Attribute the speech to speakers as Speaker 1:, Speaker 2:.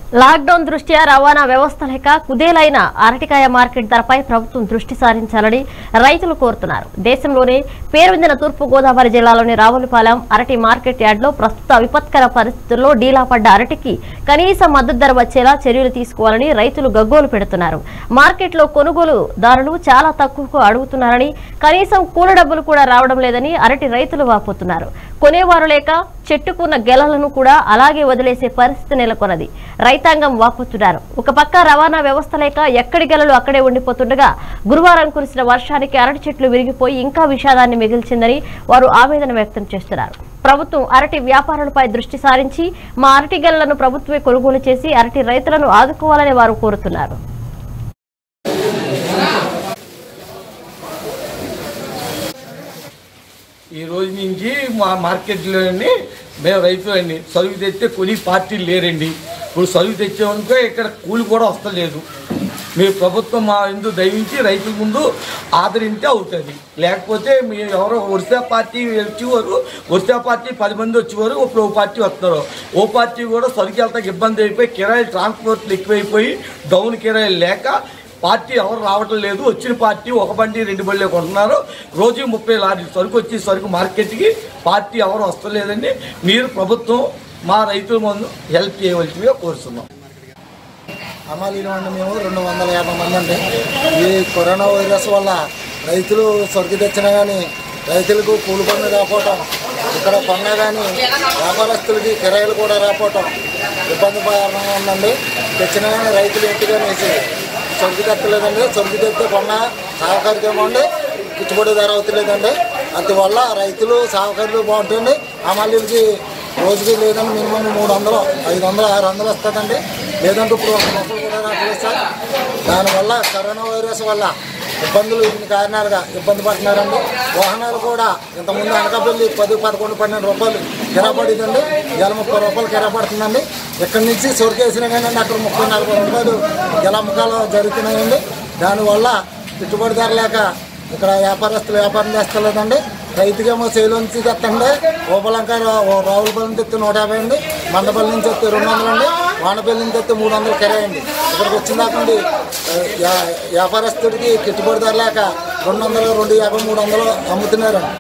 Speaker 1: lockdown దృష్ట్యా రవాణా వ్యవస్థ లేక కుదేలైన అరటికాయ మార్కెట్ ధరపై ప్రభుత్వం దృష్టి సారించాలని రైతులు కోరుతున్నారు దేశంలోనే పేరొందిన తూర్పు గోదావరి జిల్లాలోని రావులపాలెం అరటి మార్కెట్ యార్డ్లో ప్రస్తుత విపత్కర పరిస్థితుల్లో డీలా పడ్డ అరటికి కనీస మద్దతు ధర వచ్చేలా చర్యలు తీసుకోవాలని రైతులు గగ్గోలు పెడుతున్నారు మార్కెట్లో కొనుగోలుదారులు చాలా తక్కువకు అడుగుతున్నారని కనీసం కూల డబ్బులు కూడా రావడం లేదని అరటి రైతులు వాపోతున్నారు కొనేవారు లేక చెట్టుకున్న గెలలను కూడా అలాగే వదిలేసే పరిస్థితి నెలకొన్నది రైతాంగం వాపోతున్నారు ఒక పక్క రవాణా వ్యవస్థ లేక ఎక్కడి గెలలు అక్కడే ఉండిపోతుండగా గురువారం కురిసిన వర్షానికి అరటి చెట్లు విరిగిపోయి ఇంకా విషాదాన్ని మిగిల్చిందని వారు ఆవేదన వ్యక్తం చేస్తున్నారు ప్రభుత్వం అరటి వ్యాపారులపై దృష్టి సారించి మా అరటి గెలలను ప్రభుత్వమే కొనుగోలు చేసి అరటి రైతులను ఆదుకోవాలని వారు కోరుతున్నారు
Speaker 2: ఈ రోజు నుంచి మా మార్కెట్లోని మేము రైతులండి సరుకు తెస్తే కొని పార్టీలు లేరండి ఇప్పుడు సరుకు తెచ్చామనుకో ఇక్కడ కూలి కూడా వస్తలేదు మీరు ప్రభుత్వం మా ఎందుకు దయవించి రైతుల ముందు ఆదరింటే అవుతుంది లేకపోతే మీరు ఎవరో ఒరిసా పార్టీ వచ్చేవారు ఒరిసా పార్టీ పది మంది వచ్చేవారు ఇప్పుడు ఓ పార్టీ వస్తున్నారు ఓ పార్టీ కూడా సరుకు వెళ్తాకి ఇబ్బంది అయిపోయి కిరాయిలు ట్రాన్స్పోర్ట్లు ఎక్కువైపోయి డౌన్ కిరాయిలు లేక పార్టీ ఎవరు రావటం లేదు వచ్చిన పార్టీ ఒక బండి రెండు బండ్లే కొంటున్నారు రోజు ముప్పై లారీ సరుకు వచ్చి సరుకు మార్కెట్కి పార్టీ ఎవరు వస్తలేదండి మీరు ప్రభుత్వం మా రైతుల ముందు హెల్ప్ చేయవలసిందిగా కోరుతున్నాం
Speaker 3: అమాలీలో ఉండి మేము రెండు వందల యాభై మంది అండి ఈ కరోనా వైరస్ వల్ల రైతులు సరుకు తెచ్చినా కానీ రైతులకు కూలి పనులు రాకపోవటం ఇక్కడ కొన్నా కానీ వ్యాపారస్తులకి కిరాయిలు కూడా రాకపోవటం ఇబ్బందికరంగా ఉందండి తెచ్చినా కానీ రైతులు ఇంటిగా వేసి సరుకు తెత్తలేదండి సరుకు తెస్తే కొన్న సహకారికేమో అండి గిట్టుబడి ధర అవుతలేదండి అందువల్ల రైతులు సహకారులు బాగుంటుంది అమాలీలకి రోజుకి లేదండి మినిమం మూడు వందలు ఐదు వందలు ఆరు వందలు వస్తుందండి లేదంటే ఇప్పుడు ఒక రూపాయలు కూడా రావట్లేదు సార్ దానివల్ల కరోనా వైరస్ వల్ల ఇబ్బందులు ఇన్ని కారణాలుగా ఇబ్బంది పడుతున్నారండి వాహనాలు కూడా ఇంతకుముందు అనకాపల్లి పది పదకొండు పన్నెండు రూపాయలు కిరా పడిందండి ఇవాళ ముప్పై రూపాయలు కిరా పడుతుందండి ఇక్కడి నుంచి సొరికేసినా కానీ అక్కడ ముప్పై నలభై రూపాయలు గెల అమ్మకాలు జరుగుతున్నాయండి దానివల్ల గిట్టుబడి ధర లేక ఇక్కడ వ్యాపారస్తులు వ్యాపారం చేస్తలేదండి రైతుకేమో సేలు నుంచి తెస్తండి ఓపలంక రావులపల్లి నుంచి తెస్తే నూట యాభై అండి మండపల్లి నుంచి తెస్తే రెండు వందలు అండి వానపల్లి నుంచి తెస్తే మూడు వందలు కిరాయి అండి ఇక్కడికి వచ్చిన దాకండి వ్యాపారస్తుడికి గిట్టుబడి ధర లేక రెండు వందలు రెండు యాభై మూడు వందలు అమ్ముతున్నారండి